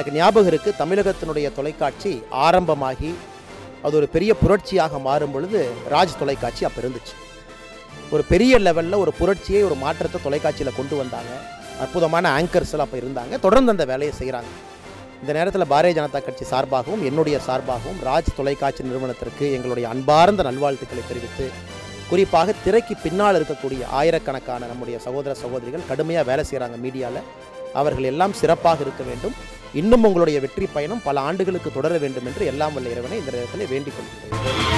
எனக்கு ஞாபகம் இருக்குது தமிழகத்தினுடைய தொலைக்காட்சி ஆரம்பமாகி அது ஒரு பெரிய புரட்சியாக மாறும் பொழுது ராஜ் தொலைக்காட்சி அப்போ இருந்துச்சு ஒரு பெரிய லெவலில் ஒரு புரட்சியை ஒரு மாற்றத்தை தொலைக்காட்சியில் கொண்டு வந்தாங்க அற்புதமான ஆங்கர்ஸ் எல்லாம் அப்போ இருந்தாங்க தொடர்ந்து அந்த வேலையை செய்கிறாங்க இந்த நேரத்தில் பாரதிய ஜனதா கட்சி சார்பாகவும் என்னுடைய சார்பாகவும் ராஜ் தொலைக்காட்சி நிறுவனத்திற்கு எங்களுடைய அன்பார்ந்த நல்வாழ்த்துக்களை தெரிவித்து குறிப்பாக திரைக்கு பின்னால் இருக்கக்கூடிய ஆயிரக்கணக்கான நம்முடைய சகோதர சகோதரிகள் கடுமையாக வேலை செய்கிறாங்க மீடியாவில் அவர்கள் எல்லாம் சிறப்பாக இருக்க வேண்டும் இன்னும் உங்களுடைய வெற்றி பயணம் பல ஆண்டுகளுக்கு தொடர வேண்டும் என்று எல்லாம் வல்ல இறைவனை இந்த நேரத்தில் வேண்டிக் கொள்கிறேன்